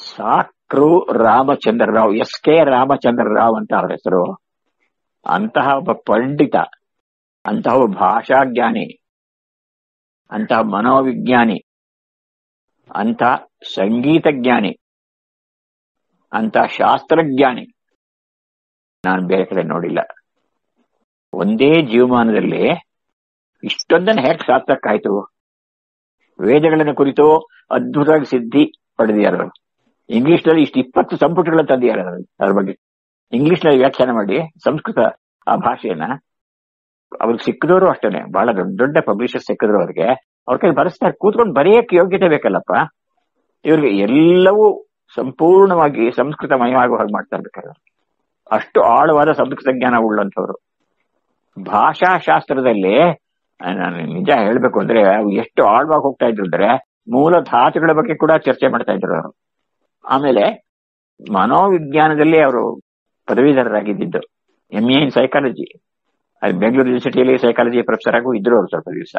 ಸಾಕ್ರು Ramachandra Rao S K Ramachandra Rao ಅಂತ ಅವ್ರ ಹೆಸರು ಅಂತಹ ಒಬ್ಬ ಪಂಡಿತ ಅಂತಹ ಒಬ್ಬ ಭಾಷಾಜ್ಞಾನಿ ಅಂತಹ ಮನೋವಿಜ್ಞಾನಿ ಅಂತ ಸಂಗೀತ ಜ್ಞಾನಿ ಅಂತ ಶಾಸ್ತ್ರಜ್ಞಾನಿ ನಾನು ಬೇರೆ ಕಡೆ ನೋಡಿಲ್ಲ ಒಂದೇ ಜೀವಮಾನದಲ್ಲಿ ಇಷ್ಟೊಂದನ್ನು ಹೇಗೆ ಸಾಧಿಸಕ್ಕಾಯ್ತು ವೇದಗಳನ್ನು ಕುರಿತು ಅದ್ಭುತವಾಗಿ ಸಿದ್ಧಿ ಪಡೆದಿದ್ದಾರೆ ಇಂಗ್ಲಿಷ್ ನಲ್ಲಿ ಇಷ್ಟು ಇಪ್ಪತ್ತು ಸಂಪುಟಗಳನ್ನು ತಂದಿದ್ದಾರೆ ಅದ್ರ ಬಗ್ಗೆ ಇಂಗ್ಲಿಷ್ ನಲ್ಲಿ ವ್ಯಾಖ್ಯಾನ ಮಾಡಿ ಸಂಸ್ಕೃತ ಆ ಭಾಷೆಯನ್ನ ಅವ್ರಿಗೆ ಸಿಕ್ಕಿದವರು ಅಷ್ಟೇನೆ ಬಹಳ ದೊಡ್ಡ ದೊಡ್ಡ ಪಬ್ಲಿಷರ್ ಸಿಕ್ಕಿದ್ರು ಅವ್ರಿಗೆ ಅವ್ರ ಕೈ ಬರೆಸ್ತಾರೆ ಕೂತ್ಕೊಂಡು ಬರೆಯಕ್ಕೆ ಯೋಗ್ಯತೆ ಬೇಕಲ್ಲಪ್ಪ ಇವ್ರಿಗೆ ಎಲ್ಲವೂ ಸಂಪೂರ್ಣವಾಗಿ ಸಂಸ್ಕೃತಮಯವಾಗುವ ಹಾಗೆ ಮಾಡ್ತಾ ಇರ್ಬೇಕಾದ್ರೆ ಅಷ್ಟು ಆಳವಾದ ಸಂಸ್ಕೃತ ಜ್ಞಾನ ಉಳ್ಳಂತವ್ರು ಭಾಷಾಶಾಸ್ತ್ರದಲ್ಲಿ ನಾನು ನಿಜ ಹೇಳ್ಬೇಕು ಅಂದ್ರೆ ಅವು ಎಷ್ಟು ಆಳವಾಗಿ ಹೋಗ್ತಾ ಇದ್ರು ಅಂದ್ರೆ ಮೂಲ ಧಾತುಗಳ ಬಗ್ಗೆ ಕೂಡ ಚರ್ಚೆ ಮಾಡ್ತಾ ಇದ್ರು ಅವರು ಆಮೇಲೆ ಮನೋವಿಜ್ಞಾನದಲ್ಲಿ ಅವರು ಪದವೀಧರರಾಗಿದ್ದು ಎಂ ಎ ಇನ್ ಸೈಕಾಲಜಿ ಅದು ಬೆಂಗಳೂರು ಯೂನಿವರ್ಸಿಟಿಯಲ್ಲಿ ಸೈಕಾಲಜಿ ಪ್ರೊಫೆಸರ್ ಆಗೂ ಇದ್ರು ಅವರು ಸ್ವಲ್ಪ ದಿವಸ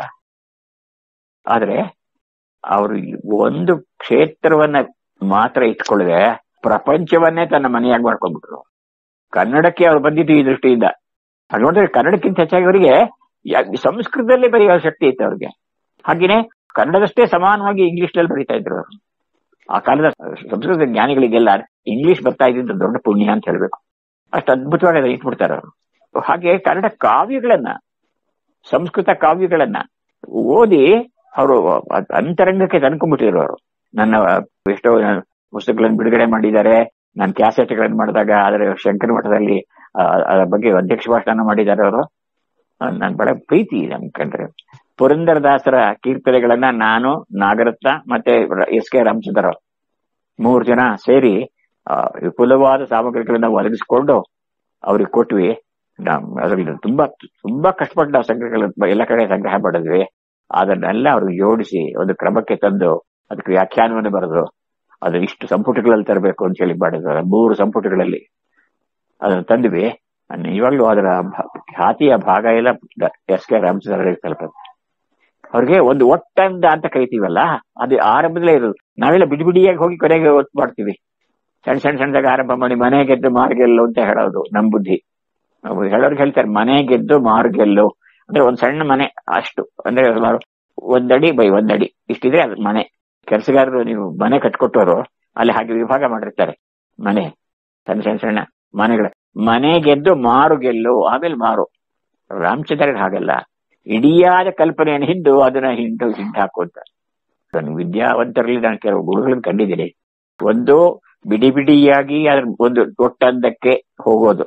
ಆದ್ರೆ ಅವರು ಒಂದು ಕ್ಷೇತ್ರವನ್ನ ಮಾತ್ರ ಇಟ್ಕೊಳ್ಳದೆ ಪ್ರಪಂಚವನ್ನೇ ತನ್ನ ಮನೆಯಾಗಿ ಮಾಡ್ಕೊಂಡ್ಬಿಟ್ರು ಕನ್ನಡಕ್ಕೆ ಅವ್ರು ಬಂದಿದ್ದು ಈ ದೃಷ್ಟಿಯಿಂದ ಹಾಗೆ ನೋಡಿದ್ರೆ ಕನ್ನಡಕ್ಕಿಂತ ಹೆಚ್ಚಾಗಿ ಅವರಿಗೆ ಸಂಸ್ಕೃತದಲ್ಲೇ ಬರೆಯುವ ಶಕ್ತಿ ಇತ್ತು ಅವ್ರಿಗೆ ಹಾಗೇನೆ ಕನ್ನಡದಷ್ಟೇ ಸಮಾನವಾಗಿ ಇಂಗ್ಲಿಷ್ ನಲ್ಲಿ ಬರೀತಾ ಇದ್ರು ಅವರು ಆ ಕಾಲದ ಸಂಸ್ಕೃತ ಜ್ಞಾನಿಗಳಿಗೆಲ್ಲ ಇಂಗ್ಲಿಷ್ ಬರ್ತಾ ಇದ್ದಿದ್ದು ದೊಡ್ಡ ಪುಣ್ಯ ಅಂತ ಹೇಳ್ಬೇಕು ಅಷ್ಟು ಅದ್ಭುತವಾಗಿ ಅದನ್ನ ಇಟ್ಬಿಡ್ತಾರೆ ಅವರು ಹಾಗೆ ಕನ್ನಡ ಕಾವ್ಯಗಳನ್ನ ಸಂಸ್ಕೃತ ಕಾವ್ಯಗಳನ್ನ ಓದಿ ಅವರು ಅಂತರಂಗಕ್ಕೆ ತಂದ್ಕೊಂಡ್ಬಿಟ್ಟಿದ್ರು ಅವರು ನನ್ನ ಎಷ್ಟೋ ಪುಸ್ತಕಗಳನ್ನು ಬಿಡುಗಡೆ ಮಾಡಿದ್ದಾರೆ ನಾನು ಕ್ಯಾಸೆಟ್ಗಳನ್ನು ಮಾಡಿದಾಗ ಅದರ ಶಂಕರ ಮಠದಲ್ಲಿ ಅದರ ಬಗ್ಗೆ ಅಧ್ಯಕ್ಷ ಭಾಷಣ ಮಾಡಿದ್ದಾರೆ ಅವರು ನನ್ ಬಹಳ ಪ್ರೀತಿ ಇದೆ ಅನ್ಕೊಂಡ್ರೆ ಪುರಂದರದಾಸರ ಕೀರ್ತನೆಗಳನ್ನ ನಾನು ನಾಗರತ್ನ ಮತ್ತೆ ಎಸ್ ಕೆ ರಾಮಚಂದ್ರ ಮೂರು ಜನ ಸೇರಿ ವಿಪುಲವಾದ ಸಾಮಗ್ರಿಗಳನ್ನ ಒದಗಿಸಿಕೊಂಡು ಅವ್ರಿಗೆ ಕೊಟ್ವಿ ಅದರಲ್ಲಿ ತುಂಬಾ ತುಂಬಾ ಕಷ್ಟಪಟ್ಟು ನಾವು ಸಂಗ್ರಹಗಳ ಎಲ್ಲ ಕಡೆ ಸಂಗ್ರಹ ಮಾಡಿದ್ವಿ ಅದನ್ನೆಲ್ಲ ಅವ್ರಿಗೆ ಜೋಡಿಸಿ ಒಂದು ಕ್ರಮಕ್ಕೆ ತಂದು ಅದಕ್ಕೆ ವ್ಯಾಖ್ಯಾನವನ್ನು ಬರೆದ್ರು ಅದು ಇಷ್ಟು ಸಂಪುಟಗಳಲ್ಲಿ ತರಬೇಕು ಅಂತ ಹೇಳಿ ಮಾಡಿದ್ರು ಮೂರು ಸಂಪುಟಗಳಲ್ಲಿ ಅದನ್ನು ತಂದ್ವಿ ಇವಾಗ್ಲೂ ಅದರ ಖ್ಯಾತಿಯ ಭಾಗ ಎಲ್ಲ ಎಸ್ ಕೆ ರಾಮಚಂದ್ರ ತಲುಪುತ್ತೆ ಅವ್ರಿಗೆ ಒಂದು ಒಟ್ಟಂದ ಅಂತ ಕರಿತೀವಲ್ಲ ಅದು ಆರಂಭದಲ್ಲೇ ಇರೋದು ನಾವೆಲ್ಲ ಬಿಡಿ ಬಿಡಿಯಾಗಿ ಹೋಗಿ ಕೊನೆಗೆ ಒತ್ತು ಮಾಡ್ತೀವಿ ಸಣ್ಣ ಸಣ್ಣ ಸಣ್ಣದಾಗ ಆರಂಭ ಮಾಡಿ ಮನೆ ಗೆದ್ದು ಮಾರ್ಗೆಲ್ಲು ಅಂತ ಹೇಳೋದು ನಮ್ ಬುದ್ಧಿ ಹೇಳೋರ್ಗೆ ಹೇಳ್ತಾರೆ ಮನೆ ಗೆದ್ದು ಮಾರ್ಗೆಲ್ಲು ಅಂದ್ರೆ ಒಂದ್ ಸಣ್ಣ ಮನೆ ಅಷ್ಟು ಅಂದ್ರೆ ಒಂದಡಿ ಬೈ ಒಂದಡಿ ಇಷ್ಟಿದ್ರೆ ಅದು ಮನೆ ಕೆಲಸಗಾರರು ನೀವು ಮನೆ ಕಟ್ಕೊಟ್ಟವರು ಅಲ್ಲಿ ಹಾಗೆ ವಿಭಾಗ ಮಾಡಿರ್ತಾರೆ ಮನೆ ಸಣ್ಣ ಸಣ್ಣ ಸಣ್ಣ ಮನೆಗಳ ಮನೆ ಗೆದ್ದು ಮಾರು ಗೆಲ್ಲು ಆಮೇಲೆ ಮಾರು ರಾಮಚಂದ್ರ ಹಾಗಲ್ಲ ಇಡಿಯಾದ ಕಲ್ಪನೆಯನ್ನು ಹಿಂಡು ಅದನ್ನ ಹಿಂಡು ಹಿಂಡು ಹಾಕುವಂತ ನಾನು ವಿದ್ಯಾವಂತರಲ್ಲಿ ನಾನು ಕೆಲವು ಗುರುಗಳನ್ನು ಕಂಡಿದ್ದೀನಿ ಒಂದು ಬಿಡಿ ಬಿಡಿಯಾಗಿ ಅದ್ರ ಒಂದು ಒಟ್ಟಂದಕ್ಕೆ ಹೋಗೋದು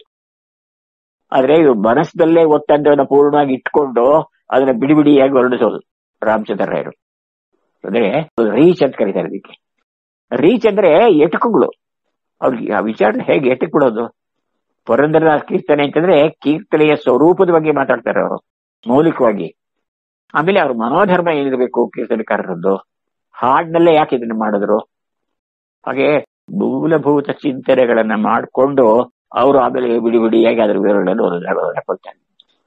ಆದ್ರೆ ಇದು ಮನಸ್ಸಲ್ಲೇ ಒಟ್ಟಂದವನ್ನು ಪೂರ್ಣವಾಗಿ ಇಟ್ಕೊಂಡು ಅದನ್ನ ಬಿಡಿ ಬಿಡಿಯಾಗಿ ಹೊರಡಿಸೋದು ರಾಮಚಂದ್ರ ರಾಯರು ಅಂದ್ರೆ ರೀಚ್ ಅಂತ ಕರೀತಾರೆ ಇದಕ್ಕೆ ರೀಚ್ ಅಂದ್ರೆ ಎಟುಕುಗಳು ಅವ್ರಿಗೆ ಆ ವಿಚಾರ ಹೇಗೆ ಎಟಕ್ ಬಿಡೋದು ಪುರಂದರದಾಸ್ ಕೀರ್ತನೆ ಅಂತಂದ್ರೆ ಕೀರ್ತನೆಯ ಸ್ವರೂಪದ ಬಗ್ಗೆ ಮಾತಾಡ್ತಾರೆ ಅವರು ಮೌಲಿಕವಾಗಿ ಆಮೇಲೆ ಅವ್ರ ಮನೋಧರ್ಮ ಏನಿರಬೇಕು ಕೀರ್ತನೆಕಾರರದ್ದು ಹಾಡ್ನಲ್ಲೇ ಯಾಕೆ ಇದನ್ನ ಮಾಡಿದ್ರು ಹಾಗೆ ಮೂಲಭೂತ ಚಿಂತನೆಗಳನ್ನ ಮಾಡಿಕೊಂಡು ಅವರು ಆಮೇಲೆ ಬಿಡಿ ಬಿಡಿಯಾಗಿ ಅದರ ವಿವರಗಳನ್ನು ಓದೋದಾಗ ಕೊಡ್ತಾರೆ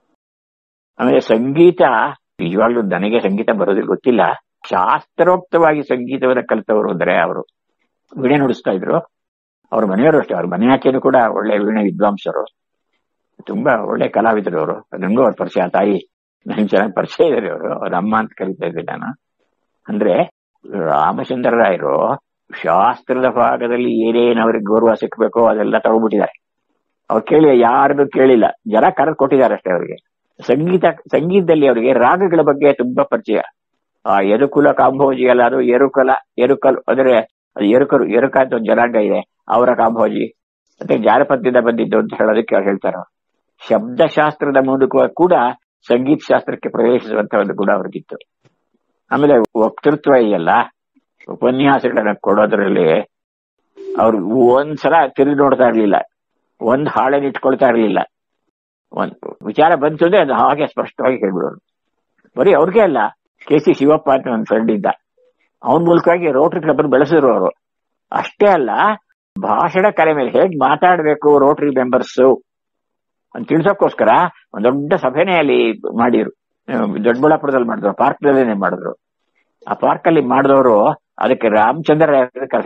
ಆಮೇಲೆ ಸಂಗೀತ ನಿಜವಾಗ್ಲೂ ನನಗೆ ಸಂಗೀತ ಬರೋದಿಲ್ಲ ಗೊತ್ತಿಲ್ಲ ಶಾಸ್ತ್ರೋಕ್ತವಾಗಿ ಸಂಗೀತವನ್ನ ಕಲಿತವರು ಅಂದ್ರೆ ಅವರು ವೀಣೆ ನುಡಿಸ್ತಾ ಇದ್ರು ಅವ್ರ ಮನೆಯವರು ಅಷ್ಟೇ ಅವ್ರ ಮನೆ ಆಚೆನೂ ಕೂಡ ಒಳ್ಳೆ ವೀಣೆ ವಿದ್ವಾಂಸರು ತುಂಬಾ ಒಳ್ಳೆ ಕಲಾವಿದರು ಅವರು ನನಗೂ ಅವ್ರ ಪರಿಚಯ ತಾಯಿ ನನ್ ಚೆನ್ನಾಗಿ ಪರಿಚಯ ಇದ್ದಾರೆ ಅವರು ಅವ್ರ ಅಮ್ಮ ಅಂತ ಕರಿತಾ ಇದ್ದೆ ನಾನು ಅಂದ್ರೆ ರಾಮಚಂದ್ರ ರಾಯರು ಶಾಸ್ತ್ರದ ಭಾಗದಲ್ಲಿ ಏನೇನು ಅವ್ರಿಗೆ ಗೌರವ ಸಿಕ್ಬೇಕೋ ಅದೆಲ್ಲ ತಗೊಂಡ್ಬಿಟ್ಟಿದ್ದಾರೆ ಅವ್ರು ಕೇಳಿ ಯಾರನ್ನು ಕೇಳಿಲ್ಲ ಜನ ಕರೆದು ಕೊಟ್ಟಿದ್ದಾರೆ ಅಷ್ಟೇ ಅವ್ರಿಗೆ ಸಂಗೀತ ಸಂಗೀತದಲ್ಲಿ ಅವರಿಗೆ ರಾಗಗಳ ಬಗ್ಗೆ ತುಂಬಾ ಪರಿಚಯ ಆ ಎರುಕುಲ ಕಾಂಭೋಜಿ ಅಲ್ಲ ಅದು ಎರುಕಲ ಎರುಕಲ್ ಅಂದ್ರೆ ಅದು ಎರುಕರು ಎರುಕ ಅಂತ ಒಂದು ಜನಾಂಗ ಇದೆ ಅವರ ಕಾಂಭೋಜಿ ಮತ್ತೆ ಜಾನಪದ್ಯದಿಂದ ಬಂದಿದ್ದು ಅಂತ ಹೇಳೋದಕ್ಕೆ ಅವ್ರು ಹೇಳ್ತಾರೆ ಶಬ್ದಶಾಸ್ತ್ರದ ಮೂಲಕ ಕೂಡ ಸಂಗೀತ ಶಾಸ್ತ್ರಕ್ಕೆ ಪ್ರವೇಶಿಸುವಂತ ಒಂದು ಗುಣ ಅವ್ರಿಗಿತ್ತು ಆಮೇಲೆ ವಕ್ತೃತ್ವ ಇದೆಯಲ್ಲ ಉಪನ್ಯಾಸಗಳನ್ನ ಕೊಡೋದ್ರಲ್ಲಿ ಅವ್ರು ಒಂದ್ಸಲ ತಿರುಗಿ ನೋಡ್ತಾ ಇರ್ಲಿಲ್ಲ ಒಂದ್ ಹಾಳನ್ನ ಇಟ್ಕೊಳ್ತಾ ಇರ್ಲಿಲ್ಲ ಒಂದ್ ವಿಚಾರ ಬಂತು ಅಂದ್ರೆ ಅದು ಹಾಗೆ ಸ್ಪಷ್ಟವಾಗಿ ಹೇಳ್ಬಿಡೋರು ಬರೀ ಅವ್ರಿಗೆ ಅಲ್ಲ ಕೆ ಸಿ ಶಿವಪ್ಪ ಅಂತ ಒಂದು ಫ್ರೆಂಡ್ ಇದ್ದ ಅವನ ಮೂಲಕವಾಗಿ ರೋಟರಿ ಕ್ಲಬ್ ಬೆಳೆಸಿದ್ರು ಅವರು ಅಷ್ಟೇ ಅಲ್ಲ ಭಾಷಣ ಕರೆ ಮೇಲೆ ಹೇಗ್ ಮಾತಾಡ್ಬೇಕು ರೋಟರಿ ಮೆಂಬರ್ಸ್ ಅಂತ ತಿಳ್ಸೋಕ್ಕೋಸ್ಕರ ಒಂದ್ ದೊಡ್ಡ ಸಭೆನೇ ಅಲ್ಲಿ ಮಾಡಿದ್ರು ದೊಡ್ಡಬಳ್ಳಾಪುರದಲ್ಲಿ ಮಾಡಿದ್ರು ಪಾರ್ಕ್ ದಲ್ಲೇನೆ ಮಾಡಿದ್ರು ಆ ಪಾರ್ಕ್ ಅಲ್ಲಿ ಮಾಡಿದವರು ಅದಕ್ಕೆ ರಾಮಚಂದ್ರ ಕರೆಸಿದ್ರು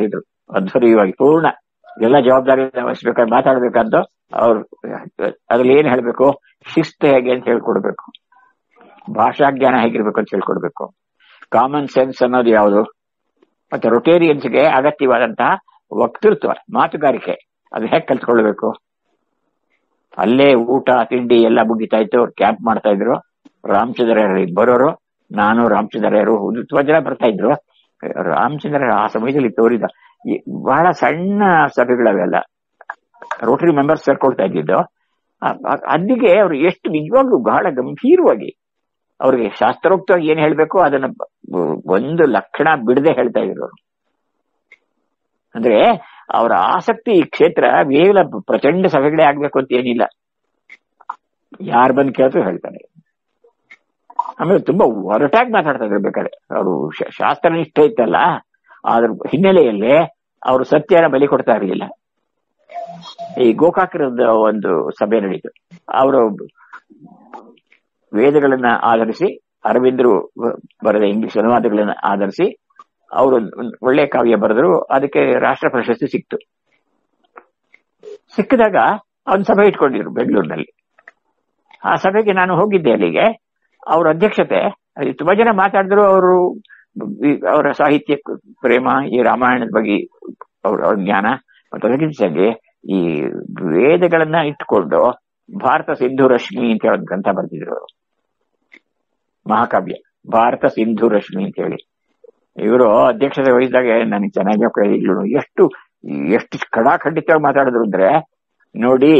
ಅಧ್ವರ್ಯವಾಗಿ ಪೂರ್ಣ ಎಲ್ಲ ಜವಾಬ್ದಾರಿ ವಹಿಸ್ಬೇಕಾದ್ರೆ ಮಾತಾಡ್ಬೇಕಾದ್ದು ಅವ್ರು ಅದ್ರಲ್ಲಿ ಏನ್ ಹೇಳ್ಬೇಕು ಶಿಸ್ತು ಹೇಗೆ ಅಂತ ಹೇಳ್ಕೊಡ್ಬೇಕು ಭಾಷಾ ಜ್ಞಾನ ಹೇಗಿರ್ಬೇಕು ಅಂತ ಹೇಳ್ಕೊಡ್ಬೇಕು ಕಾಮನ್ ಸೆನ್ಸ್ ಅನ್ನೋದು ಯಾವುದು ಮತ್ತೆ ರೊಟೇರಿಯನ್ಸ್ಗೆ ಅಗತ್ಯವಾದಂತಹ ವಕ್ತೃತ್ವ ಮಾತುಗಾರಿಕೆ ಅದು ಹೇಗೆ ಕಲ್ತ್ಕೊಳ್ಬೇಕು ಅಲ್ಲೇ ಊಟ ತಿಂಡಿ ಎಲ್ಲ ಮುಗಿತಾ ಇತ್ತು ಅವ್ರು ಕ್ಯಾಂಪ್ ಮಾಡ್ತಾ ಇದ್ರು ರಾಮಚಂದ್ರಯ್ಯ ಬರೋರು ನಾನು ರಾಮಚಂದ್ರಯ್ಯರು ತುಂಬಾ ಜನ ಬರ್ತಾ ಇದ್ರು ರಾಮಚಂದ್ರ ಆ ಸಮಯದಲ್ಲಿ ತೋರಿದ ಈ ಬಹಳ ಸಣ್ಣ ಸಭೆಗಳವೆಲ್ಲ ರೋಟರಿ ಮೆಂಬರ್ಸ್ ಸೇರ್ಕೊಳ್ತಾ ಇದ್ದಿದ್ದು ಆ- ಆ- ಅಲ್ಲಿಗೆ ಅವ್ರು ಎಷ್ಟು ನಿಜವಾಗ್ಲೂ ಬಹಳ ಗಂಭೀರವಾಗಿ ಅವ್ರಿಗೆ ಶಾಸ್ತ್ರೋಕ್ತವಾಗಿ ಏನ್ ಹೇಳ್ಬೇಕು ಅದನ್ನ ಬ- ಒಂದು ಲಕ್ಷಣ ಬಿಡದೆ ಹೇಳ್ತಾ ಇದ್ರು ಅವ್ರು ಅಂದ್ರೆ ಅವರ ಆಸಕ್ತಿ ಈ ಕ್ಷೇತ್ರ ಕೇವಲ ಪ್ರಚಂಡ ಸಭೆಗಳೇ ಆಗ್ಬೇಕು ಅಂತ ಏನಿಲ್ಲ ಯಾರು ಬಂದು ಕೇಳ್ತು ಹೇಳ್ತಾರೆ ಆಮೇಲೆ ತುಂಬಾ ಒರಟಾಗಿ ಮಾತಾಡ್ತಾ ಇದ್ರು ಬೇಕಾದ್ರೆ ಅವರು ಶಾಸ್ತ್ರ ನಿಷ್ಠೆ ಇತ್ತಲ್ಲ ಅದ್ರ ಹಿನ್ನೆಲೆಯಲ್ಲಿ ಅವರು ಸತ್ಯನ ಬಲಿ ಕೊಡ್ತಾ ಇರಲಿಲ್ಲ ಈ ಗೋಕಾಕರದ ಒಂದು ಸಭೆ ನಡೀತು ಅವರು ವೇದಗಳನ್ನ ಆಧರಿಸಿ ಅರವಿಂದರು ಬರೆದ ಇಂಗ್ಲಿಷ್ ಅನುವಾದಗಳನ್ನ ಆಧರಿಸಿ ಅವರು ಒಂದು ಒಳ್ಳೆ ಕಾವ್ಯ ಬರೆದ್ರು ಅದಕ್ಕೆ ರಾಷ್ಟ್ರ ಪ್ರಶಸ್ತಿ ಸಿಕ್ತು ಸಿಕ್ಕಿದಾಗ ಒಂದು ಸಭೆ ಇಟ್ಕೊಂಡಿದ್ರು ಬೆಂಗಳೂರಿನಲ್ಲಿ ಆ ಸಭೆಗೆ ನಾನು ಹೋಗಿದ್ದೆ ಅಲ್ಲಿಗೆ ಅವ್ರ ಅಧ್ಯಕ್ಷತೆ ಅಲ್ಲಿ ತುಂಬಾ ಜನ ಮಾತಾಡಿದ್ರು ಅವರು ಅವರ ಸಾಹಿತ್ಯ ಪ್ರೇಮ ಈ ರಾಮಾಯಣದ ಬಗ್ಗೆ ಅವ್ರ ಅವ್ರ ಜ್ಞಾನ ಮತ್ತು ಅದಕ್ಕಿಂತ ಈ ವೇದಗಳನ್ನ ಇಟ್ಕೊಂಡು ಭಾರತ ಸಿಂಧು ರಶ್ಮಿ ಅಂತ ಹೇಳಿ ಒಂದು ಗ್ರಂಥ ಬರ್ತಿದ್ರು ಅವರು ಮಹಾಕಾವ್ಯ ಭಾರತ ಸಿಂಧು ರಶ್ಮಿ ಅಂತ ಹೇಳಿ ಇವರು ಅಧ್ಯಕ್ಷತೆ ವಹಿಸಿದಾಗ ನನಗೆ ಚೆನ್ನಾಗಿ ಕೇಳಿದ್ರು ಎಷ್ಟು ಎಷ್ಟು ಖಡಾಖಂಡಿತವಾಗಿ ಮಾತಾಡಿದ್ರು ಅಂದ್ರೆ ನೋಡಿ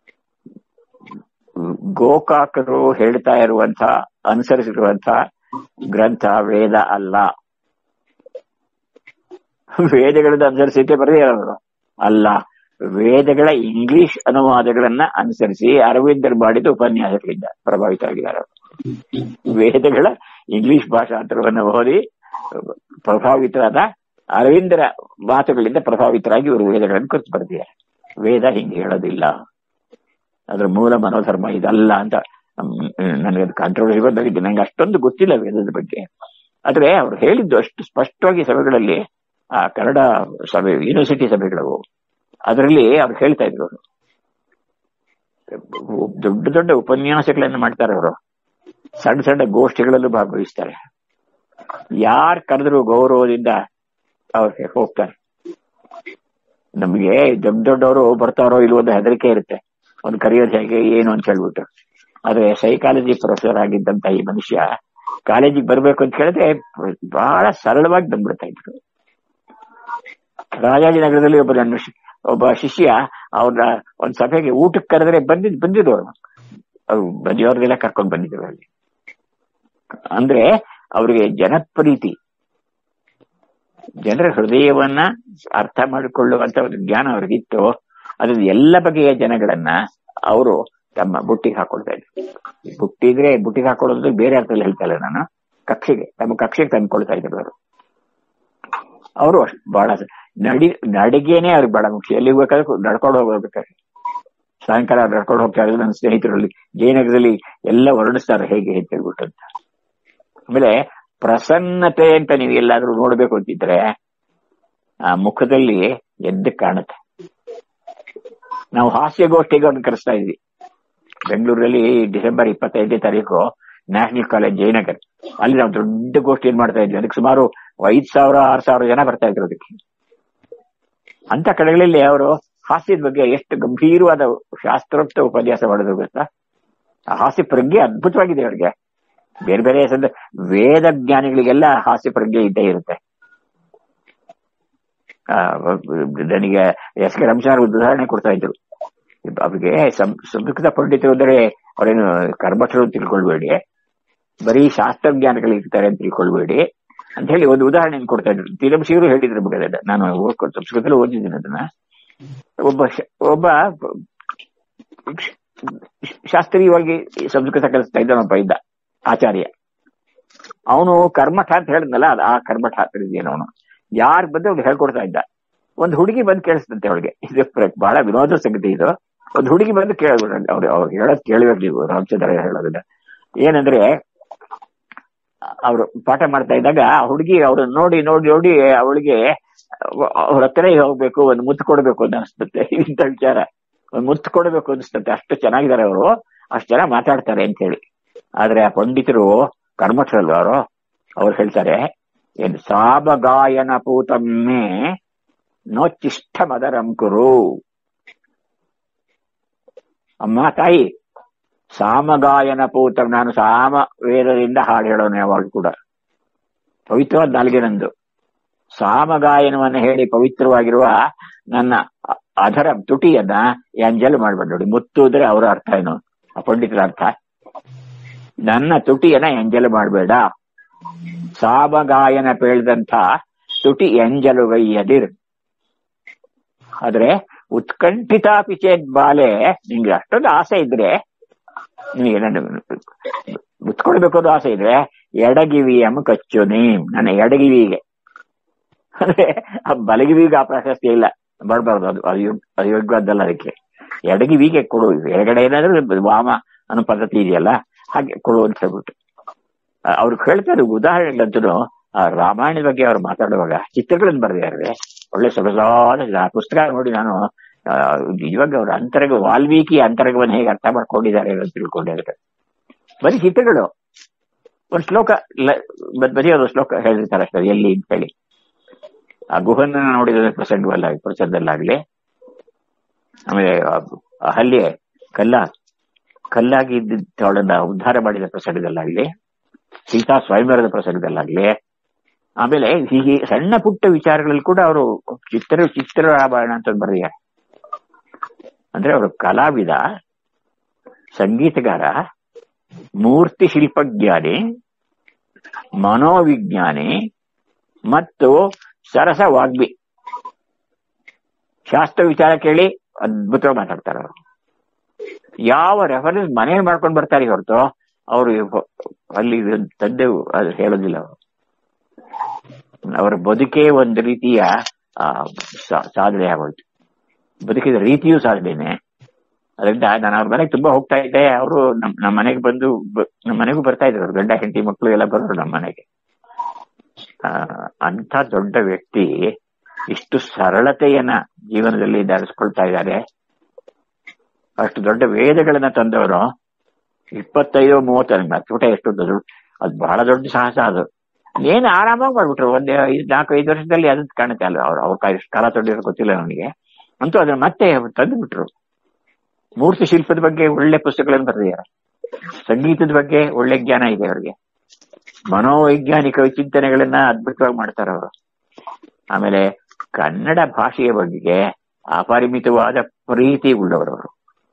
ಗೋಕಾಕರು ಹೇಳ್ತಾ ಇರುವಂತ ಅನುಸರಿಸಿರುವಂತ ಗ್ರಂಥ ವೇದ ಅಲ್ಲ ವೇದಗಳನ್ನ ಅನುಸರಿಸಿದ್ದೆ ಬರದೇ ಇರೋರು ಅಲ್ಲ ವೇದಗಳ ಇಂಗ್ಲಿಷ್ ಅನುವಾದಗಳನ್ನ ಅನುಸರಿಸಿ ಅರವಿಂದರ್ ಮಾಡಿದ ಉಪನ್ಯಾಸಗಳಿಂದ ಪ್ರಭಾವಿತರಾಗಿದ್ದಾರೆ ಅವರು. ವೇದಗಳ ಇಂಗ್ಲಿಷ್ ಭಾಷಾಂತರವನ್ನು ಓದಿ ಪ್ರಭಾವಿತರಾದ ಅರವಿಂದರ ಮಾತುಗಳಿಂದ ಪ್ರಭಾವಿತರಾಗಿ ಇವರು ವೇದಗಳನ್ನು ಕುರಿತು ಬರ್ತಿದ್ದಾರೆ ವೇದ ಹಿಂಗೆ ಹೇಳೋದಿಲ್ಲ ಅದ್ರ ಮೂಲ ಮನೋಧರ್ಮ ಇದಲ್ಲ ಅಂತ ನನಗೆ ಅದು ಕಾಂಟ್ರವರ್ಸಿ ಬಂದಾಗಿದ್ದು ನಂಗೆ ಅಷ್ಟೊಂದು ಗೊತ್ತಿಲ್ಲ ವೇದದ ಬಗ್ಗೆ ಆದ್ರೆ ಅವ್ರು ಹೇಳಿದ್ದು ಅಷ್ಟು ಸ್ಪಷ್ಟವಾಗಿ ಸಭೆಗಳಲ್ಲಿ ಆ ಕನ್ನಡ ಸಭೆ ಯೂನಿವರ್ಸಿಟಿ ಸಭೆಗಳು ಅದರಲ್ಲಿ ಅವ್ರು ಹೇಳ್ತಾ ಇದ್ರು ಅವರು ದೊಡ್ಡ ದೊಡ್ಡ ಉಪನ್ಯಾಸಗಳನ್ನು ಮಾಡ್ತಾರೆ ಅವರು ಸಣ್ಣ ಸಣ್ಣ ಗೋಷ್ಠಿಗಳಲ್ಲೂ ಭಾಗವಹಿಸ್ತಾರೆ ಯಾರ್ ಕರೆದ್ರು ಗೌರವದಿಂದ ಅವ್ರಿಗೆ ಹೋಗ್ತಾರೆ ನಮ್ಗೆ ದೊಡ್ಡ ದೊಡ್ಡವರು ಬರ್ತಾರೋ ಇಲ್ವೋ ಒಂದು ಹೆದರಿಕೆ ಇರುತ್ತೆ ಅವ್ನು ಕರೆಯೋದು ಹೇಗೆ ಏನು ಅಂತ ಹೇಳ್ಬಿಟ್ಟು ಆದ್ರೆ ಸೈಕಾಲಜಿ ಪ್ರೊಫೆಸರ್ ಆಗಿದ್ದಂತ ಈ ಮನುಷ್ಯ ಕಾಲೇಜಿಗೆ ಬರ್ಬೇಕು ಅಂತ ಹೇಳಿದ್ರೆ ಬಹಳ ಸರಳವಾಗಿ ಬಂದ್ಬಿಡ್ತಾ ಇದ್ರು ರಾಜಾಜಿನಗರದಲ್ಲಿ ಒಬ್ಬ ನನ್ನ ಶಿ- ಒಬ್ಬ ಶಿಷ್ಯ ಅವ್ರ ಒಂದ್ ಸಭೆಗೆ ಊಟಕ್ಕೆ ಕರೆದ್ರೆ ಬಂದಿದ್ ಬಂದಿದ್ರು ಅವ್ರು ಅವ್ರು ಬಂದಿಯವ್ರಿಗೆಲ್ಲ ಕರ್ಕೊಂಡ್ ಬಂದಿದ್ರು ಅಲ್ಲಿ ಅಂದ್ರೆ ಅವ್ರಿಗೆ ಜನಪ್ರೀತಿ ಜನರ ಹೃದಯವನ್ನ ಅರ್ಥ ಮಾಡಿಕೊಳ್ಳುವಂತ ಒಂದು ಜ್ಞಾನ ಅವ್ರಿಗಿತ್ತು ಅದ್ರ ಎಲ್ಲ ಬಗೆಯ ಜನಗಳನ್ನ ಅವರು ತಮ್ಮ ಬುಟ್ಟಿಗೆ ಹಾಕೊಳ್ತಾ ಇದ್ರು ಬುಟ್ಟಿ ಇದ್ರೆ ಬುಟ್ಟಿಗೆ ಹಾಕೊಳ್ಳೋದು ಬೇರೆ ಅರ್ಥದಲ್ಲಿ ಹೇಳ್ತಾ ಇಲ್ಲ ನಾನು ಕಕ್ಷೆಗೆ ತಮ್ಮ ಕಕ್ಷೆಗೆ ತಂದ್ಕೊಳ್ತಾ ಇದ್ರು ಅವರು ಅವರು ಬಹಳ ನಡಿ ನಡಿಗೆನೆ ಅವ್ರಿಗೆ ಬಹಳ ಮುಖ್ಯ ಎಲ್ಲಿ ಬೇಕಾದ್ರೆ ನಡ್ಕೊಂಡು ಹೋಗ್ಬೇಕಾದ್ರೆ ಸಾಯಂಕಾಲ ನಡ್ಕೊಂಡು ಹೋಗ್ತಾ ಇದ್ರು ನನ್ನ ಸ್ನೇಹಿತರಲ್ಲಿ ಜಯನಗರದಲ್ಲಿ ಎಲ್ಲ ವರ್ಣಿಸ್ತಾರೆ ಹೇಗೆ ಅಂತ ಹೇಳ್ಬಿಟ್ಟು ಅಂತ ಆಮೇಲೆ ಪ್ರಸನ್ನತೆ ಅಂತ ನೀವು ಎಲ್ಲಾದ್ರೂ ನೋಡ್ಬೇಕು ಅಂತಿದ್ರೆ ಆ ಮುಖದಲ್ಲಿ ಎದ್ದು ಕಾಣುತ್ತೆ ನಾವು ಹಾಸ್ಯಗೋಷ್ಠಿಗೆ ಅವ್ರನ್ನ ಕರೆಸ್ತಾ ಇದ್ವಿ ಬೆಂಗಳೂರಲ್ಲಿ ಡಿಸೆಂಬರ್ ಇಪ್ಪತ್ತೈದನೇ ತಾರೀಕು ನ್ಯಾಷನಲ್ ಕಾಲೇಜ್ ಜಯನಗರ್ ಅಲ್ಲಿ ನಾವು ದೊಡ್ಡ ಗೋಷ್ಠಿ ಏನ್ ಮಾಡ್ತಾ ಇದ್ವಿ ಅದಕ್ಕೆ ಸುಮಾರು ಐದ್ ಸಾವಿರ ಆರ್ ಸಾವಿರ ಜನ ಬರ್ತಾ ಇದ್ರು ಅದಕ್ಕೆ ಅಂತ ಕಡೆಗಳಲ್ಲಿ ಅವರು ಹಾಸ್ಯದ ಬಗ್ಗೆ ಎಷ್ಟು ಗಂಭೀರವಾದ ಶಾಸ್ತ್ರೋಕ್ತ ಉಪನ್ಯಾಸ ಮಾಡಿದ್ರು ಗೊತ್ತಾ ಆ ಹಾಸ್ಯ ಪ್ರಜ್ಞೆ ಅದ್ಭುತವಾಗಿದೆ ಅವ್ರಿಗೆ ಬೇರೆ ಬೇರೆ ಸಂದ ವೇದ ಜ್ಞಾನಿಗಳಿಗೆಲ್ಲ ಹಾಸ್ಯ ಪ್ರಜ್ಞೆ ಇದ್ದೇ ಇರುತ್ತೆ ಆ, ನನಗೆ ಎಸ್ ಕೆ ರಂಶಾರ್ ಉದಾಹರಣೆ ಕೊಡ್ತಾ ಇದ್ರು ಅವ್ರಿಗೆ ಸಂ- ಸಂಸ್ಕೃತ ಪಂಡಿತರು ಅಂದರೆ ಅವರೇನು ಕರ್ಮಠರು ಅಂತ ತಿಳ್ಕೊಳ್ಬೇಡಿ ಬರೀ ಶಾಸ್ತ್ರಜ್ಞಾನಿಗಳಿರ್ತಾರೆ ಅಂತ ತಿಳ್ಕೊಳ್ಬೇಡಿ ಅಂತ ಹೇಳಿ ಒಂದು ಉದಾಹರಣೆ ಕೊಡ್ತಾ ಇದ್ರು ತಿರಂಶಿಯವರು ಹೇಳಿದ್ರು ಬಗ್ಗೆ ಅದನ್ನ. ನಾನು ಓದ್ಕೊಂಡು ಸಂಸ್ಕೃತದಲ್ಲಿ ಓದಿದ್ದೀನಿ ಅದನ್ನ ಒಬ್ಬ ಶ- ಒಬ್ಬ ಶಾಸ್ತ್ರೀಯವಾಗಿ ಸಂಸ್ಕೃತ ಕಲಿಸ್ತಾ ಇದ್ದ ಒಬ್ಬ ಇದ್ದ ಆಚಾರ್ಯ ಅವನು ಕರ್ಮಠ ಅಂತ ಹೇಳಿದ್ನಲ್ಲ ಅದು ಆ ಕರ್ಮಠ ತಿಳಿದೇನು ಅವನು ಯಾರು ಬಂದು ಅವ್ನು ಹೇಳ್ಕೊಡ್ತಾ ಇದ್ದ ಒಂದು ಹುಡುಗಿ ಬಂದು ಕೇಳಿಸ್ತಂತೆ ಅವಳಿಗೆ ಇದು ಪ್ರ- ಬಹಳ ವಿನೋದ ಸಂಗತಿ ಇದು ಒಂದು ಹುಡುಗಿ ಬಂದು ಕೇಳ್ಬಿಡ ಅವ್ರು ಅವ್ರು ಹೇಳೋದ್ ಕೇಳ್ಬೇಕು ನೀವು ರಾಮಚಂದ್ರ ಹೇಳೋದನ್ನ ಏನಂದ್ರೆ ಅವರು ಪಾಠ ಮಾಡ್ತಾ ಇದ್ದಾಗ ಆ ಹುಡುಗಿ ಅವ್ರು ನೋಡಿ ನೋಡಿ ನೋಡಿ ಅವಳಿಗೆ ಅವ್ರ ಹತ್ರನೇ ಹೋಗ್ಬೇಕು ಒಂದು ಮುತ್ತು ಕೊಡ್ಬೇಕು ಅಂತ ಅನಿಸ್ತತೆ ಇಂಥ ವಿಚಾರ ಒಂದು ಮುತ್ತು ಕೊಡಬೇಕು ಅನಿಸ್ತತೆ ಅಷ್ಟು ಚೆನ್ನಾಗಿದ್ದಾರೆ ಅವರು ಅಷ್ಟು ಚೆನ್ನಾಗಿ ಮಾತಾಡ್ತಾರೆ ಅಂತ ಹೇಳಿ ಆದ್ರೆ ಆ ಪಂಡಿತರು ಕರ್ಮಠರಲ್ವ ಅವರು ಅವ್ರು ಹೇಳ್ತಾರೆ ಏನು ಸಾಬಗಾಯನ ಪೂತಮ್ಮೆ ನೋಚಿಷ್ಠ ಮದರಂ ಕುರು ಅಮ್ಮ ತಾಯಿ ಸಾಮಗಾಯನ ಪೂತ ನಾನು ಸಾಮ ವೇದದಿಂದ ಹಾಡು ಹೇಳೋನು ಯಾವಾಗಲೂ ಕೂಡ ಪವಿತ್ರವಾದ ನಾಲ್ಗೆ ನಂದು ಸಾಮಗಾಯನವನ್ನು ಹೇಳಿ ಪವಿತ್ರವಾಗಿರುವ ನನ್ನ ಅ- ಅದರ ತುಟಿಯನ್ನ ಎಂಜಲ್ ಮಾಡ್ಬೇಡ ನೋಡಿ ಮುತ್ತು ಅಂದ್ರೆ ಅವರ ಅರ್ಥ ಏನು ಆ ಪಂಡಿತರ ಅರ್ಥ ನನ್ನ ತುಟಿಯನ್ನ ಎಂಜಲ್ ಮಾಡಬೇಡ ಸಾಮಗಾಯನ ಪೇಳ್ದಂಥ ತುಟಿ ಎಂಜಲುಗೈಯದಿರ್ ಆದ್ರೆ ಉತ್ಕಂಠಿತ ಪಿಚೇದ್ ಬಾಲೆ ನಿಂಗೆ ಅಷ್ಟೊಂದು ಆಸೆ ಇದ್ರೆ ನಿಮಗೆ ನನ್ನ ಮುತ್ಕೊಳ್ಬೇಕು ಅನ್ನೋ ಆಸೆ ಇದ್ರೆ ಎಡಗಿವಿಯಮ್ಮ ಕಚ್ಚು ನೀಮ್ ನನ್ನ ಎಡಗಿವಿಗೆ ಅಂದ್ರೆ ಆ ಬಲಗಿವಿಗೆ ಆ ಪ್ರಶಸ್ತಿ ಇಲ್ಲ ಬರಬಾರ್ದು ಅದು ಅದು ಯೋಗ್- ಅದು ಯೋಗ್ಯವಾದ್ದಲ್ಲ ಅದಕ್ಕೆ ಎಡಗಿವಿಗೆ ಕೊಡು ಎಡಗಡೆ ಏನಾದ್ರೂ ವಾಮ ಅನ್ನೋ ಪದ್ಧತಿ ಇದೆಯಲ್ಲ ಹಾಗೆ ಕೊಡು ಅಂತ ಹೇಳ್ಬಿಟ್ಟು ಅವ್ರಿಗೆ ಹೇಳ್ತಾರೆ ಉದಾಹರಣೆಗಳಂತೂ ಆ ರಾಮಾಯಣದ ಬಗ್ಗೆ ಅವ್ರು ಮಾತಾಡುವಾಗ ಚಿತ್ರಗಳನ್ನು ಬರೆದಿದ್ದಾರೆ ಒಳ್ಳೆ ಸೊಗಸಾದ ಆ ಪುಸ್ತಕ ನೋಡಿ ನಾನು ಆ, ನಿಜವಾಗಿ ಅವ್ರ ಅಂತರಗ ವಾಲ್ಮೀಕಿ ಅಂತರಗವನ್ನು ಹೇಗೆ ಅರ್ಥ ಮಾಡ್ಕೊಂಡಿದ್ದಾರೆ ಅಂತ ತಿಳ್ಕೊಂಡಿದ್ದಾರೆ ಬರೀ ಚಿತ್ರಗಳು ಒಂದು ಶ್ಲೋಕ ಲ- ಬ- ಬರೀ ಒಂದು ಶ್ಲೋಕ ಹೇಳಿರ್ತಾರೆ ಅಷ್ಟೇ ಅದು ಎಲ್ಲಿ ಅಂತ ಹೇಳಿ ಆ ಗುಹನ ನೋಡಿದ ಪ್ರಸಂಗವಲ್ಲಾಗ್ಲಿ ಪ್ರಸಂಗದಲ್ಲಾಗ್ಲಿ ಆಮೇಲೆ ಆ- ಆ ಹಲ್ಲೆ ಕಲ್ಲ ಕಲ್ಲಾಗಿ ಇದ್ದಿದ್ದ ಅವಳನ್ನ ಉದ್ಧಾರ ಮಾಡಿದ ಪ್ರಸಂಗದಲ್ಲಾಗ್ಲಿ ಸೀತಾ ಸ್ವಯಂವರದ ಪ್ರಸಂಗದಲ್ಲಾಗ್ಲಿ ಆಮೇಲೆ ಹೀಗೆ ಸಣ್ಣ ಪುಟ್ಟ ವಿಚಾರಗಳಲ್ಲಿ ಕೂಡ ಅವರು ಚಿತ್ರ ಚಿತ್ರ ರಾಮಾಯಣ ಅಂತ ಒಂದ್ ಬರೆದಿದ್ದಾರೆ ಅಂದ್ರೆ ಅವರು ಕಲಾವಿದ ಸಂಗೀತಗಾರ ಮೂರ್ತಿ ಶಿಲ್ಪಜ್ಞಾನಿ ಮನೋವಿಜ್ಞಾನಿ ಮತ್ತು ಸರಸ ವಾಗ್ಮಿ ಶಾಸ್ತ್ರ ವಿಚಾರ ಕೇಳಿ ಅದ್ಭುತವಾಗಿ ಮಾತಾಡ್ತಾರೆ ಅವರು ಯಾವ ರೆಫರೆನ್ಸ್ ಮನೆ ಮಾಡ್ಕೊಂಡು ಬರ್ತಾರೆ ಹೊರತು ಅವರು ಅಲ್ಲಿ ತಂದೆ ಅದು ಹೇಳೋದಿಲ್ಲ ಅವರು ಅವರ ಬದುಕೇ ಒಂದು ರೀತಿಯ ಆ, ಸಾ- ಸಾಧನೆ ಆಗೋಯ್ತು ಬದುಕಿದ ರೀತಿಯೂ ಸಾಧನೆ ಅದರಿಂದ ನಾನು ಅವ್ರ ಮನೆಗೆ ತುಂಬಾ ಹೋಗ್ತಾ ಇದ್ದೆ ಅವರು ನಮ್ ನಮ್ಮ ಮನೆಗೆ ಬಂದು ಬ- ನಮ್ಮ ಮನೆಗೂ ಬರ್ತಾ ಇದ್ರು ಅವ್ರ ಗಂಡ ಹೆಂಡತಿ ಮಕ್ಕಳು ಎಲ್ಲ ಬರೋರು ನಮ್ಮ ಮನೆಗೆ ಆ, ಅಂಥ ದೊಡ್ಡ ವ್ಯಕ್ತಿ ಇಷ್ಟು ಸರಳತೆಯನ್ನ ಜೀವನದಲ್ಲಿ ಧರಿಸ್ಕೊಳ್ತಾ ಇದ್ದಾರೆ ಅಷ್ಟು ದೊಡ್ಡ ವೇದಗಳನ್ನ ತಂದವರು ಇಪ್ಪತ್ತೈದು ಮೂವತ್ತು ನನಗೆ ಮರ್ತ್ಬಿಟ್ಟ ಎಷ್ಟು ದೊಡ್ಡ ಅದು ಬಹಳ ದೊಡ್ಡ ಸಾಹಸ ಅದು ಏನು ಆರಾಮಾಗಿ ಮಾಡ್ಬಿಟ್ರು ಒಂದೇ ಐದು ನಾಲ್ಕು ಐದು ವರ್ಷದಲ್ಲಿ ಅದು ಕಾಣುತ್ತೆ ಅಲ್ಲ ಅವ್ರು ಅವ್ರ ಕಾಲ ಎಷ್ಟು ಕಾಲ ತೊಗೊಂಡಿರೋ ಗೊತ್ತಿಲ್ಲ ನನಗೆ ಅಂತೂ ಅದನ್ನ ಮತ್ತೆ ತಂದು ಬಿಟ್ರು ಮೂರ್ತಿ ಶಿಲ್ಪದ ಬಗ್ಗೆ ಒಳ್ಳೆ ಪುಸ್ತಕಗಳನ್ನು ಬರೆದಿದ್ದಾರೆ ಸಂಗೀತದ ಬಗ್ಗೆ ಒಳ್ಳೆ ಜ್ಞಾನ ಇದೆ ಅವರಿಗೆ ಮನೋವೈಜ್ಞಾನಿಕ ಚಿಂತನೆಗಳನ್ನ ಅದ್ಭುತವಾಗಿ ಮಾಡ್ತಾರೆ ಅವರು ಆಮೇಲೆ ಕನ್ನಡ ಭಾಷೆಯ ಬಗ್ಗೆ ಅಪರಿಮಿತವಾದ ಪ್ರೀತಿ ಉಳ್ಳವರು ಅವರು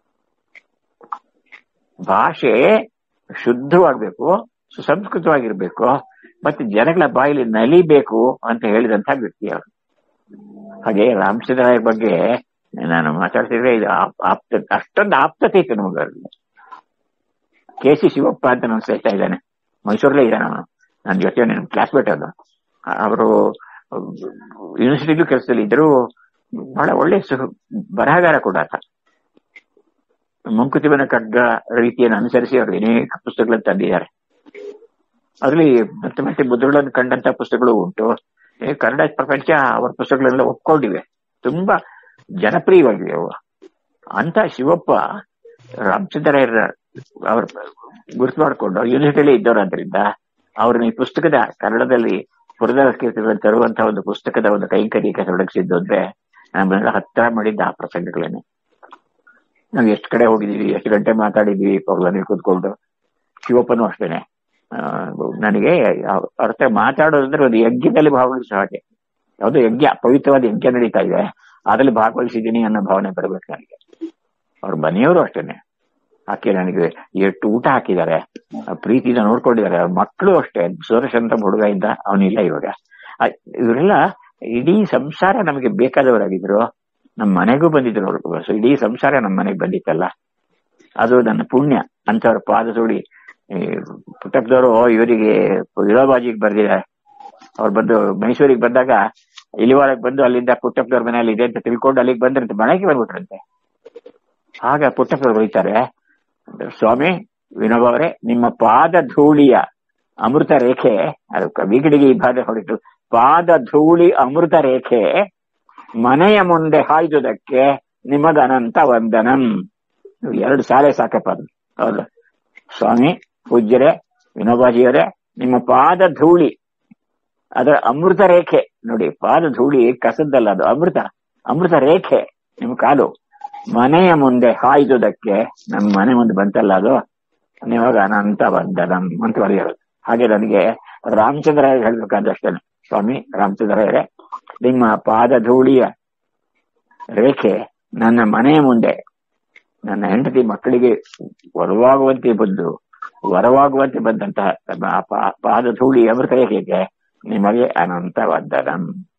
ಭಾಷೆ ಶುದ್ಧವಾಗಬೇಕು ಸುಸಂಸ್ಕೃತವಾಗಿರ್ಬೇಕು ಮತ್ತೆ ಜನಗಳ ಬಾಯಲ್ಲಿ ನಲಿಬೇಕು ಅಂತ ಹೇಳಿದಂತ ವ್ಯಕ್ತಿ ಅವರು ಹಾಗೆ ರಾಮಚಂದ್ರಾಯ ಬಗ್ಗೆ ನಾನು ಮಾತಾಡ್ತಿದ್ರೆ ಇದು ಆಪ್- ಆಪ್ತ ಅಷ್ಟೊಂದು ಆಪ್ತತೆ ಇತ್ತು ನಮಗೆ ಕೆ ಸಿ ಶಿವಪ್ಪ ಅಂತ ನನ್ನ ಸ್ನೇಹಿತ ಇದ್ದಾನೆ ಮೈಸೂರಲ್ಲೇ ಇದ್ದಾನೆ ಅವನು ನನ್ನ ಜೊತೆ ನನ್ನ ಕ್ಲಾಸ್ಮೇಟ್ ಅದು ಅವರು ಯೂನಿವರ್ಸಿಟಿಗೂ ಕೆಲಸದಲ್ಲಿ ಇದ್ರು ಬಹಳ ಒಳ್ಳೆ ಸು- ಬರಹಗಾರ ಕೂಡ ಆತ ಮಂಕುತಿಮ್ಮನ ಖಡ್ಗ ರೀತಿಯನ್ನು ಅನುಸರಿಸಿ ಅವರು ಅನೇಕ ಪುಸ್ತಕಗಳನ್ನು ತಂದಿದ್ದಾರೆ ಅದರಲ್ಲಿ ಮತ್ತೆ ಮತ್ತೆ ಮುದ್ರಗಳನ್ನು ಕಂಡಂತ ಪುಸ್ತಕಗಳು ಉಂಟು ಈ ಕನ್ನಡ ಪ್ರಪಂಚ ಅವರ ಪುಸ್ತಕಗಳೆಲ್ಲ ಒಪ್ಕೊಂಡಿವೆ ತುಂಬಾ ಜನಪ್ರಿಯವಾಗಿವೆ ಅವು ಅಂತ ಶಿವಪ್ಪ ರಾಮಚಂದ್ರಯ್ಯರ ಅವ್ರ ಗುರುತು ಮಾಡಿಕೊಂಡು ಯೂನಿವರ್ಸಿಟಿಯಲ್ಲಿ ಇದ್ದವರಾದ್ರಿಂದ ಅವ್ರನ್ನ ಈ ಪುಸ್ತಕದ ಕನ್ನಡದಲ್ಲಿ ಪುರದರ ಕೀರ್ತಿಗಳನ್ನು ತರುವಂತಹ ಒಂದು ಪುಸ್ತಕದ ಒಂದು ಕೈಂಕರ್ಯಕ್ಕೆ ತೊಡಗಿಸಿದ್ದು ಅಂದ್ರೆ ನಮ್ಮನ್ನೆಲ್ಲ ಹತ್ತಿರ ಮಾಡಿದ್ದ ಆ ಪ್ರಸಂಗಗಳನ್ನೇ ನಾವು ಎಷ್ಟು ಕಡೆ ಹೋಗಿದೀವಿ ಎಷ್ಟು ಗಂಟೆ ಮಾತಾಡಿದೀವಿ ಪೌರ್ಣಮಿ ಕೂತ್ಕೊಂಡು ಶಿವಪ್ಪನೂ ಅಷ್ಟೇನೆ ಆ, ನನಗೆ ಯಾವ- ಅವ್ರ ಹತ್ರ ಮಾತಾಡೋದಂದ್ರೆ ಒಂದು ಯಜ್ಞದಲ್ಲಿ ಭಾಗವಹಿಸೋ ಹಾಗೆ ಯಾವುದೋ ಯಜ್ಞ ಪವಿತ್ರವಾದ ಯಜ್ಞ ನಡೀತಾ ಇದೆ ಅದ್ರಲ್ಲಿ ಭಾಗವಹಿಸಿದ್ದೀನಿ ಅನ್ನೋ ಭಾವನೆ ಬರಬೇಕು ನನಗೆ ಅವ್ರ ಮನೆಯವರು ಅಷ್ಟೇನೆ ಹಾಕಿ ನನಗೆ ಎಷ್ಟು ಊಟ ಹಾಕಿದ್ದಾರೆ ಆ ಪ್ರೀತಿನ ನೋಡ್ಕೊಂಡಿದ್ದಾರೆ ಅವ್ರ ಮಕ್ಕಳು ಅಷ್ಟೇ ಸುರೇಶ್ ಅಂತ ಹುಡುಗ ಇದ್ದ ಅವನಿಲ್ಲ ಇವಾಗ ಆ, ಇವರೆಲ್ಲ ಇಡೀ ಸಂಸಾರ ನಮಗೆ ಬೇಕಾದವರಾಗಿದ್ರು ನಮ್ಮ ಮನೆಗೂ ಬಂದಿದ್ರು ಅವರು ಸೊ ಇಡೀ ಸಂಸಾರ ನಮ್ಮ ಮನೆಗೆ ಬಂದಿತ್ತಲ್ಲ ಅದು ನನ್ನ ಪುಣ್ಯ ಅಂತವ್ರ ಪಾದ ಸೋಡಿ ಈ ಪುಟ್ಟಪ್ಪದವರು ಇವರಿಗೆ ವಿರೋಬಾಜಿಗೆ ಬರ್ದಿದ್ದಾರೆ ಅವ್ರು ಬಂದು ಮೈಸೂರಿಗೆ ಬಂದಾಗ ಇಲಿವಾರಕ್ಕೆ ಬಂದು ಅಲ್ಲಿಂದ ಪುಟ್ಟಪ್ಪದವ್ರ ಮನೆಯಲ್ಲಿ ಇದೆ ಅಂತ ತಿಳ್ಕೊಂಡು ಅಲ್ಲಿಗೆ ಬಂದ್ರಂತೆ ಮನೆಗೆ ಬಂದ್ಬಿಟ್ರಂತೆ ಆಗ ಪುಟ್ಟಪ್ಪದವ್ರು ಬರೀತಾರೆ ಸ್ವಾಮಿ ವಿನೋಬ ಅವರೇ ನಿಮ್ಮ ಪಾದ ಧೂಳಿಯ ಅಮೃತ ರೇಖೆ ಅದು ವಿಗಡಿಗೆ ಈ ಭಾಗ ಹೊರಟು ಪಾದ ಧೂಳಿ ಅಮೃತ ರೇಖೆ ಮನೆಯ ಮುಂದೆ ಹಾಯ್ದುದಕ್ಕೆ ನಿಮಗನಂತ ವಂದನಂ ಇವು ಎರಡು ಸಾಲೆ ಸಾಕಪ್ಪ ಅದು ಹೌದು ಸ್ವಾಮಿ ಪೂಜ್ಯರೇ ವಿನೋಬಾಜಿಯವರೇ ನಿಮ್ಮ ಪಾದ ಧೂಳಿ ಅದರ ಅಮೃತ ರೇಖೆ ನೋಡಿ ಪಾದ ಧೂಳಿ ಕಸದ್ದಲ್ಲ ಅದು ಅಮೃತ ಅಮೃತ ರೇಖೆ ನಿಮ್ಮ ಕಾಲು ಮನೆಯ ಮುಂದೆ ಹಾಯ್ದುದಕ್ಕೆ ನಮ್ಮ ಮನೆ ಮುಂದೆ ಬಂತಲ್ಲ ಅದು ನಿಮಗೆ ಅನಂತ ವಂದನಂ ಅಂತ ಬರೆಯೋದು ಹಾಗೆ ನನಗೆ ರಾಮಚಂದ್ರ ಹೇಳ್ಬೇಕಾದಷ್ಟೇ ಸ್ವಾಮಿ ರಾಮಚಂದ್ರರೇ ನಿಮ್ಮ ಪಾದ ಧೂಳಿಯ ರೇಖೆ ನನ್ನ ಮನೆಯ ಮುಂದೆ ನನ್ನ ಹೆಂಡತಿ ಮಕ್ಕಳಿಗೆ ವರವಾಗುವಂತೆ ಬಂದು ವರವಾಗುವಂತೆ ಬಂದಂತಹ ಆ ಪಾ- ಪಾದ ಧೂಳಿ ಅಮೃತ ರೇಖೆಗೆ ನಿಮಗೆ ಅನಂತ ವಂದನಂ